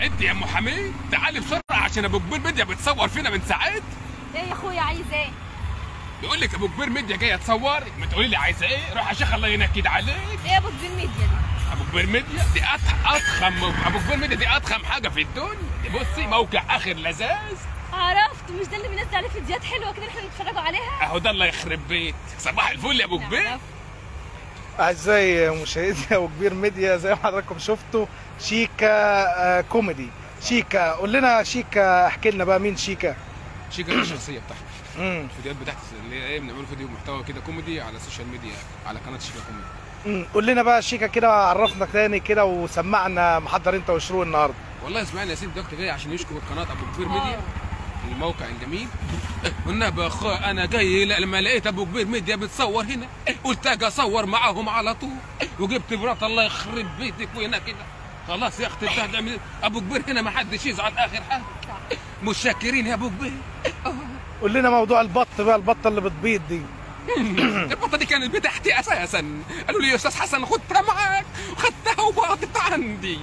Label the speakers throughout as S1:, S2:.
S1: انت يا ام حميد تعالي بسرعه عشان ابو كبير ميديا بتصور فينا من ساعات
S2: ايه يا اخويا عايز ايه
S1: يقول لك ابو كبير ميديا جايه تصورك ما تقولي لي عايزه ايه روح يا شيخ الله ينكد عليك
S2: ايه يا ابو كبير ميديا دي
S1: ابو كبير ميديا دي أضخ- اضخم ابو كبير ميديا دي اضخم حاجه في الدنيا دي بصي موقع اخر لذاذ
S2: عرفت مش ده اللي بينزل عليه فيديوهات حلوه كده احنا نتفرجوا عليها
S1: اهو ده الله يخرب بيت صباح الفل يا ابو كبير
S2: عرفت.
S3: اعزائي مشاهدي وكبير ميديا زي ما حضراتكم شفتوا شيكا آه، كوميدي شيكا قول لنا شيكا احكي لنا بقى مين شيكا
S1: شيكا دي الشخصيه بتاعتي
S3: امم
S1: الفيديوهات بتاعتي اللي هي ايه بنعمل فيديو محتوى كده كوميدي على السوشيال ميديا على قناه شيكا كوميدي
S3: أمم. قول لنا بقى شيكا كده عرفنا تاني كده وسمعنا محضر انت وشروق النهارده
S1: والله اسمعني يا سيدي دلوقتي جاي عشان يشكر قناه ابو كبير ميديا الموقع الجميل قلنا بخا انا جاي ل- لما لقيت ابو كبير ميديا بتصور هنا قلت اجي اصور معاهم على طول وجبت مرات الله يخرب بيتك وهنا كده خلاص يا اختي بتاع ده- ابو كبير هنا ما حدش يزعل اخر حاجه متشكرين يا ابو كبير
S3: قول لنا موضوع البط بقى البطه اللي بتبيض دي
S1: البطه دي كانت بتاعتي اساسا قالوا لي يا استاذ حسن خدتها معاك وخدتها وباضت عندي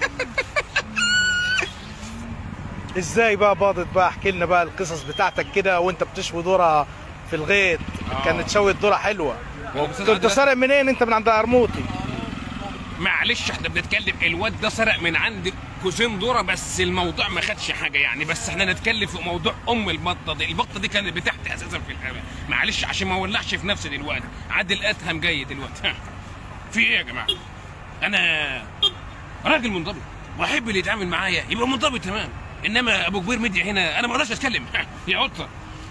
S3: ازاي بقى باضت بقى احكي لنا بقى القصص بتاعتك كده وانت بتشوي ذره في الغيط
S1: آه.
S3: كانت شوية ذره حلوه
S1: هو الأستاذ
S3: كنت
S1: عادل-
S3: سارق منين انت من عند قرموطي
S1: معلش احنا بنتكلم الواد ده سرق من عند كوزين دورة بس الموضوع ما خدش حاجه يعني بس احنا نتكلم في موضوع ام البطه دي البطه دي كانت بتاعتي اساسا في الاول معلش عشان ما اولعش في نفسي دلوقتي عادل اتهم جاي دلوقتي ها. في ايه يا جماعه انا راجل منضبط واحب اللي يتعامل معايا يبقى منضبط تمام انما ابو كبير مدي هنا انا ما اقدرش اتكلم ها. يا قطه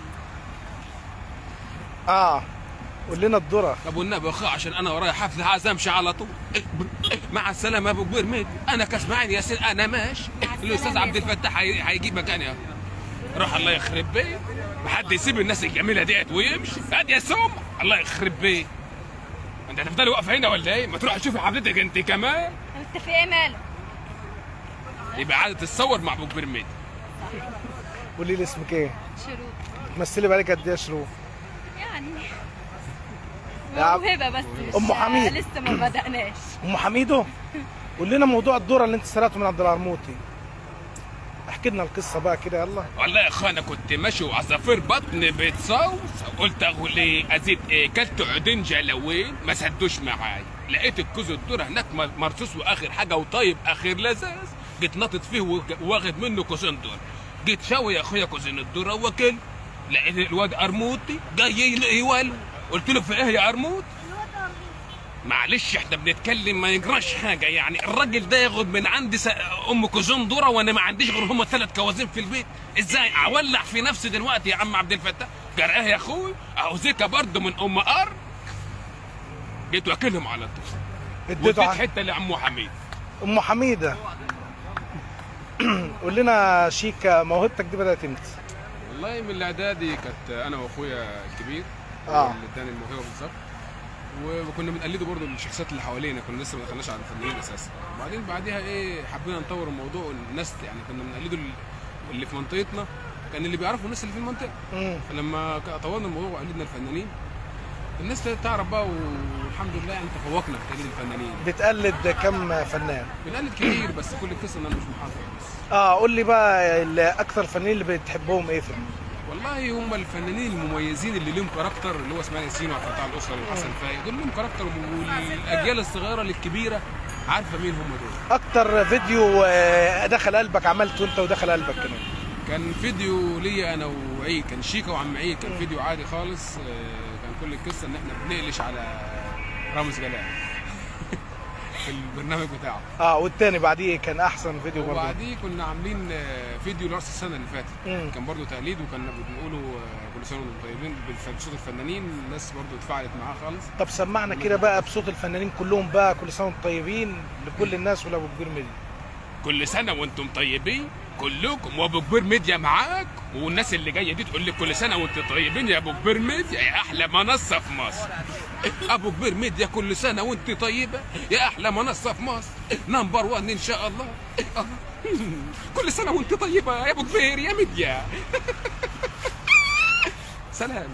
S3: اه قول لنا الذره
S1: طب والنبي يا اخي عشان انا ورايا حفله عايز امشي على طول مع السلامه يا ابو كبير ميدي انا كسمعين يا سيدي انا ماشي الاستاذ عبد الفتاح هي- هيجيب مكاني اهو روح الله يخرب بيه محد يسيب الناس الجميله ديت ويمشي ادي يا سم الله يخرب بيه انت هتفضلي واقفه هنا ولا ايه؟ ما تروح تشوفي حضرتك انت كمان
S2: انت في ايه مالك
S1: يبقى عاده تتصور مع ابو كبير ميدي
S3: قولي لي اسمك ايه
S2: شروق
S3: تمثلي بالك قد ايه يا شروق
S2: يعني
S3: يا عم-
S2: موهبه بس مش-
S3: أم حميد.
S2: لسه ما بدأناش
S3: ام حميدو قول لنا موضوع الذره اللي انت سرقته من عبد القرموطي احكي لنا القصه بقى كده يلا
S1: والله يا اخي انا كنت ماشي وعصافير بطن بتصوص قلت اقول ايه ازيد ايه كلت عودين جلوين ما سدوش معايا لقيت الكوز الذره هناك م- مرصوص واخر حاجه وطيب اخر لذاذ جيت ناطط فيه وج- واخد منه كوزين ذره جيت شاوي يا اخويا كوزين الذره وكل لقيت الواد قرموطي جاي يولو قلت له في ايه يا قرموط معلش احنا بنتكلم ما يجراش حاجه يعني الراجل ده ياخد من عندي س... ام كوزون ذره وانا ما عنديش غير هم ثلاث كوازين في البيت ازاي اولع في نفسي دلوقتي يا عم عبد الفتاح جراه يا اخوي اهو زيكا برضه من ام ار جيت واكلهم على طول
S3: اديته
S1: وديت
S3: ع-
S1: حته لعمو حميد
S3: ام حميده قول لنا شيكا موهبتك دي بدات امتى
S1: والله من الاعدادي كانت انا واخويا الكبير
S3: آه.
S1: هو اللي اداني الموهبه بالظبط و- وكنا بنقلده برضه الشخصيات اللي حوالينا كنا لسه ما دخلناش على الفنانين اساسا وبعدين بعديها ايه حبينا نطور الموضوع والناس يعني كنا بنقلده ال- اللي في منطقتنا كان اللي بيعرفوا الناس اللي في المنطقه
S3: مم.
S1: فلما ك- طورنا الموضوع وقلدنا الفنانين الناس ابتدت تعرف بقى والحمد لله يعني تفوقنا في تقليد الفنانين
S3: بتقلد كم فنان
S1: بنقلد كتير بس كل القصه ان انا مش محافظ بس
S3: اه قول لي بقى ال- اكتر فنانين اللي بتحبهم ايه في
S1: والله هم الفنانين المميزين اللي لهم كاركتر اللي هو اسماعيل ياسين وعبد الفتاح الاسري وحسن فايق دول لهم كاركتر والاجيال الصغيره للكبيره عارفه مين هم دول
S3: اكتر فيديو آه، دخل قلبك عملته انت ودخل قلبك كمان
S1: كان فيديو ليا انا وعيد كان شيكا وعم عيد كان فيديو عادي خالص آه، كان كل القصه ان احنا بنقلش على رامز جلال في البرنامج بتاعه
S3: اه والتاني بعديه كان احسن فيديو برضه
S1: وبعديه كنا عاملين آه، فيديو لراس السنه اللي فاتت
S3: مم.
S1: كان برضو تقليد وكنا بنقوله آه، كل سنه وانتم طيبين بالف- بصوت الفنانين الناس برضو اتفاعلت معاه خالص
S3: طب سمعنا كده بقى بصوت الفنانين كلهم بقى كل سنه وانتم طيبين لكل الناس ولابو كبير ميديا
S1: كل سنه وانتم طيبين كلكم وابو كبير ميديا معاك والناس اللي جايه دي تقول لك كل سنه وانتم طيبين يا ابو كبير ميديا يا احلى منصه في مصر ابو كبير ميديا كل سنه وانت طيبه يا احلى منصه في مصر نمبر 1 ان شاء الله آه. كل سنه وانت طيبه يا ابو كبير يا ميديا سلام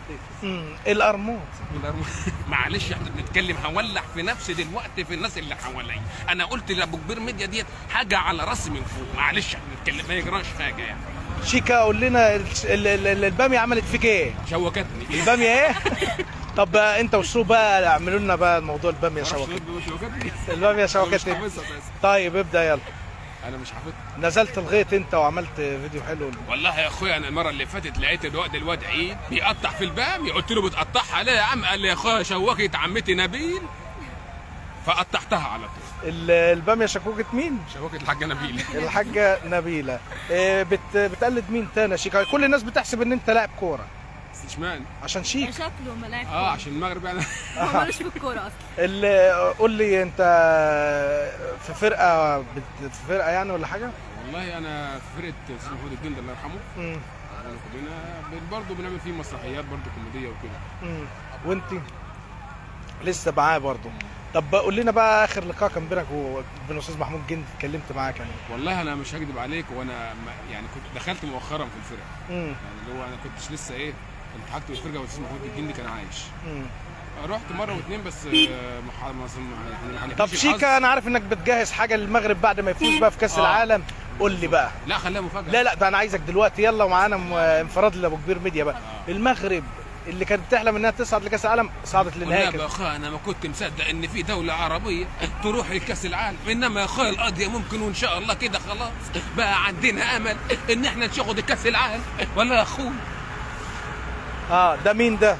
S3: مم. القرموط
S1: معلش احنا بنتكلم هولع في نفسي دلوقتي في الناس اللي حواليا انا قلت لابو كبير ميديا ديت حاجه على راسي من فوق معلش احنا بنتكلم ما يجراش حاجه يعني
S3: شيكا قول لنا ال- ال- ال- الباميه عملت فيك ايه
S1: شوكتني
S3: الباميه ايه طب بقى انت وشو بقى اعملوا لنا بقى موضوع الباميه شوكت
S1: شوكتني
S3: الباميه
S1: مش
S3: شوكت
S1: حافظها اساسا
S3: طيب ابدا يلا
S1: انا مش حافظها
S3: نزلت الغيط انت وعملت فيديو حلو
S1: والله يا اخويا انا المره اللي فاتت لقيت الواد الواد عيد بيقطع في الباميه قلت له بتقطعها ليه يا عم قال لي يا اخويا شوكت عمتي نبيل فقطعتها على طول
S3: ال- الباميه شكوكة مين؟
S1: شوكت الحاجه نبيل
S3: الحاجة نبيلة إيه بت بتقلد مين تاني يا شيكا؟ كل الناس بتحسب ان انت لاعب كورة
S1: اشمعنى
S3: عشان شيك
S2: شكله ملاعب
S1: اه عشان المغرب يعني
S2: هو مالوش في الكوره اصلا
S3: اللي قول لي انت في فرقة بت- في فرقة يعني ولا حاجة؟
S1: والله انا في فرقه استاذ محمود الجندي الله يرحمه
S3: مم.
S1: احنا كلنا برضه بنعمل فيه مسرحيات برضه كوميديه وكده
S3: مم. وانت لسه معاه برضه طب قول لنا بقى اخر لقاء كان بينك وبين استاذ محمود جندي اتكلمت معاه كان إيه؟
S1: والله انا مش هكذب عليك وانا ما- يعني كنت دخلت مؤخرا في الفرقه
S3: مم.
S1: يعني اللي هو انا كنتش لسه ايه كنت حاجته بالفرقه والاستاذ محمود الجندي كان عايش
S3: مم.
S1: رحت مره واثنين بس آه، مح- ما يعني ما
S3: طب
S1: حلفنيش الحظ.
S3: شيكا انا عارف انك بتجهز حاجة للمغرب بعد ما يفوز بقى في كأس
S1: آه.
S3: العالم قول لي بقى
S1: لا خليها مفاجاه
S3: لا لا ده انا عايزك دلوقتي يلا ومعانا م- انفراد لابو كبير ميديا بقى المغرب اللي كانت بتحلم انها تصعد لكاس العالم صعدت
S1: والله
S3: للنهائي
S1: يا
S3: كده.
S1: اخويا انا ما كنت مصدق ان في دوله عربيه تروح لكاس العالم انما يا اخويا القضيه ممكن وان شاء الله كده خلاص بقى عندنا امل ان احنا ناخد كاس العالم ولا يا اخوي
S3: اه ده مين ده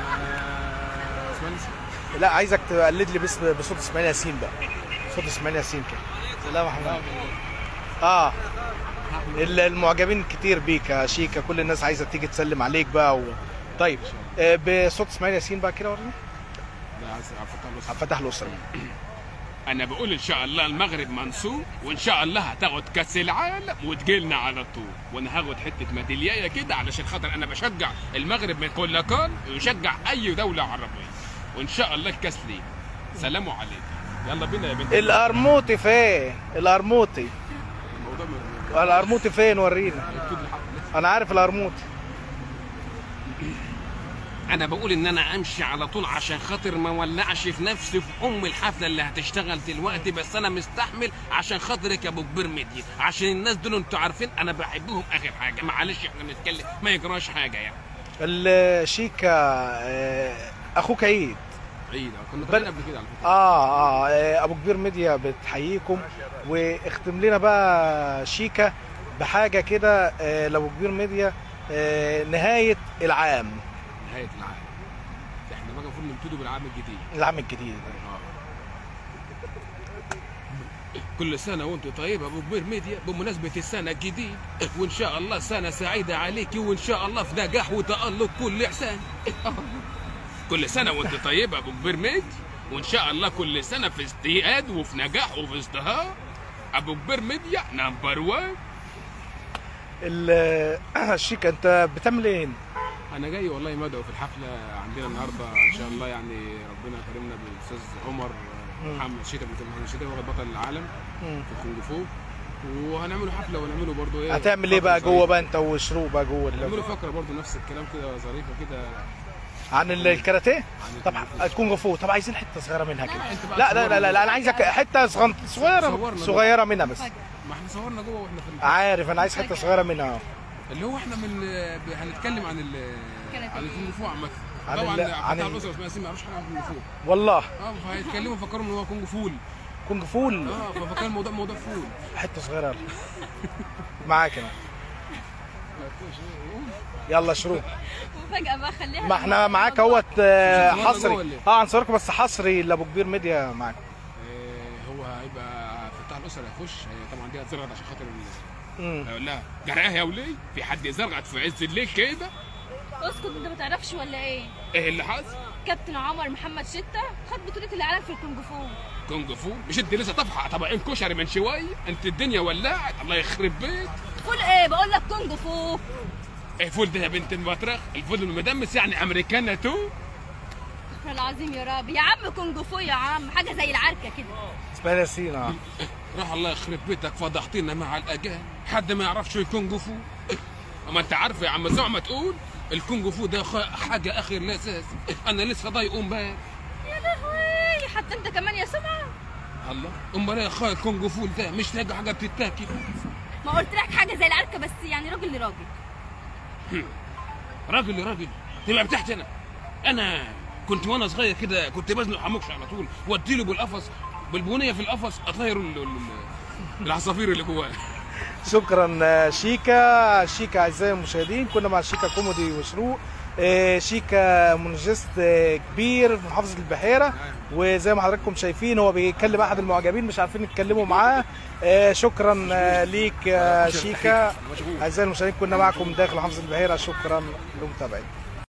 S3: لا عايزك تقلد لي باسم بصوت اسماعيل ياسين بقى صوت اسماعيل ياسين كده سلام احمد اه ال- المعجبين كتير بيك يا شيكا كل الناس عايزه تيجي تسلم عليك بقى و... طيب آه بصوت اسماعيل ياسين بقى كده وريني عبد الفتاح الاسري
S1: انا بقول ان شاء الله المغرب منصور وان شاء الله هتاخد كاس العالم وتجيلنا على طول وانا هاخد حته ميداليه كده علشان خاطر انا بشجع المغرب من كل كان ويشجع اي دوله عربيه وان شاء الله الكاس ليه سلام عليكم يلا بينا يا بنت
S3: القرموطي فين القرموطي
S1: الموضوع م-
S3: القرموطي فين ورينا
S1: مكتوب الحق.
S3: انا عارف القرموطي
S1: انا بقول ان انا امشي على طول عشان خاطر ما ولعش في نفسي في ام الحفله اللي هتشتغل دلوقتي بس انا مستحمل عشان خاطرك يا ابو كبير ميديا عشان الناس دول انتوا عارفين انا بحبهم اخر حاجه معلش احنا بنتكلم ما يجراش حاجه يعني
S3: الشيكا آه، اخوك عيد
S1: عيد كنا
S3: بل-
S1: طالعين قبل كده على فكره
S3: آه, اه ابو كبير ميديا بتحييكم واختم لنا بقى شيكا بحاجه كده آه لابو كبير ميديا آه نهايه العام
S1: نهايه العالم احنا بقى المفروض نبتدي بالعام الجديد
S3: العام الجديد
S1: كل سنة وانت طيب ابو كبير ميديا بمناسبة السنة الجديد وان شاء الله سنة سعيدة عليك وان شاء الله في نجاح وتألق كل احسان كل سنة وانت طيب ابو كبير ميديا وان شاء الله كل سنة في ازدياد وفي نجاح وفي ازدهار ابو كبير ميديا نمبر 1
S3: ال- الشيكا انت بتعمل ايه هنا؟
S1: انا جاي والله مدعو في الحفلة عندنا النهاردة ان شاء الله يعني ربنا كرمنا بالاستاذ عمر
S3: مم.
S1: محمد شيتا بن محمد شيتا هو بطل العالم
S3: مم.
S1: في الكونغ فو وهنعملوا حفلة ونعملوا برضو ايه
S3: هتعمل ايه
S1: فقرة
S3: بقى
S1: ظريفة.
S3: جوه بقى انت وشروق بقى جوه ال-
S1: نعملوا فقره برضو نفس الكلام كده ظريفه كده
S3: عن ال- الكاراتيه
S1: عن
S3: طب
S1: الكونغ فو.
S3: الكونغ فو طب عايزين حته صغيره منها كده
S1: انت بقى
S3: لا لا لا لا, لا انا
S2: صورنا.
S3: عايزك حته صغن- صغيره
S1: صورنا.
S3: صغيره منها بس
S2: فجأة.
S1: ما احنا صورنا جوه واحنا في ال-
S3: عارف انا عايز حته صغيره منها
S1: اللي هو احنا من ب- هنتكلم عن ال
S2: كانت
S1: عن الكونغ فو عامه
S3: عن
S1: طبعا
S3: ال- عن
S1: فتح
S3: ال-
S1: الاسره اسمها ياسين ما يعرفش حاجه عن الكونغ فو
S3: والله
S1: اه فهيتكلموا فكروا ان هو كونغ فول
S3: كونغ فول
S1: اه ففكر الموضوع موضوع فول
S3: حته صغيره يلا معاك انا يلا شروق
S2: وفجأة بقى خليها
S3: ما احنا معاك اهوت آه،
S1: هنصورنا جوه
S3: حصري
S1: ولا ايه؟
S3: اه هنصوركم بس حصري لابو كبير ميديا معاك
S1: آه، هو هيبقى فتح الاسره هيخش هي طبعا دي هتزرغت عشان خاطر ال-
S3: مم.
S1: هيقول لها جراها يا ولي في حد زرغت في عز الليل كده
S2: اسكت انت ما تعرفش ولا ايه
S1: ايه اللي حصل؟
S2: كابتن عمر محمد شتة خد بطولة العالم في الكونج فو
S1: كونغ فو مش انت لسه طافحه طبقين كشري من شويه انت الدنيا ولعت الله يخرب بيت
S2: فول ايه بقول لك كونج فو
S1: ايه فول ده يا بنت المطرخ الفول المدمس يعني امريكانا تو
S2: استغفر العظيم يا رب يا عم كونج فو يا عم حاجة زي العركة كده
S3: اسماعيل ياسين اه
S1: راح الله يخرب بيتك فضحتينا مع الاجانب حد ما يعرفش الكونغ فو اما انت عارف يا عم زعما تقول الكونغ فو ده خ- حاجه اخر لا اساس انا لسه ضايق امبارح
S2: يا لهوي حتى انت كمان يا سمعه
S1: الله امال ايه يا اخويا الكونغ فو ده مش لاقي حاجه بتتاكل
S2: ما قلت لك حاجه زي العركه بس يعني راجل لراجل
S1: راجل لراجل تبقى بتاعتي انا انا كنت وانا صغير كده كنت بزنق حموكش على طول واديله بالقفص بالبنيه في القفص اطير ال- ال- العصافير اللي جواه
S3: شكرا آه، شيكا شيكا اعزائي المشاهدين كنا مع شيكا كوميدي وشروق آه، شيكا مونجست آه، كبير في محافظه البحيره وزي ما حضراتكم شايفين هو بيكلم احد المعجبين مش عارفين يتكلموا معاه آه، شكرا آه، ليك يا شيكا اعزائي المشاهدين كنا معكم داخل محافظه البحيره شكرا لمتابعتكم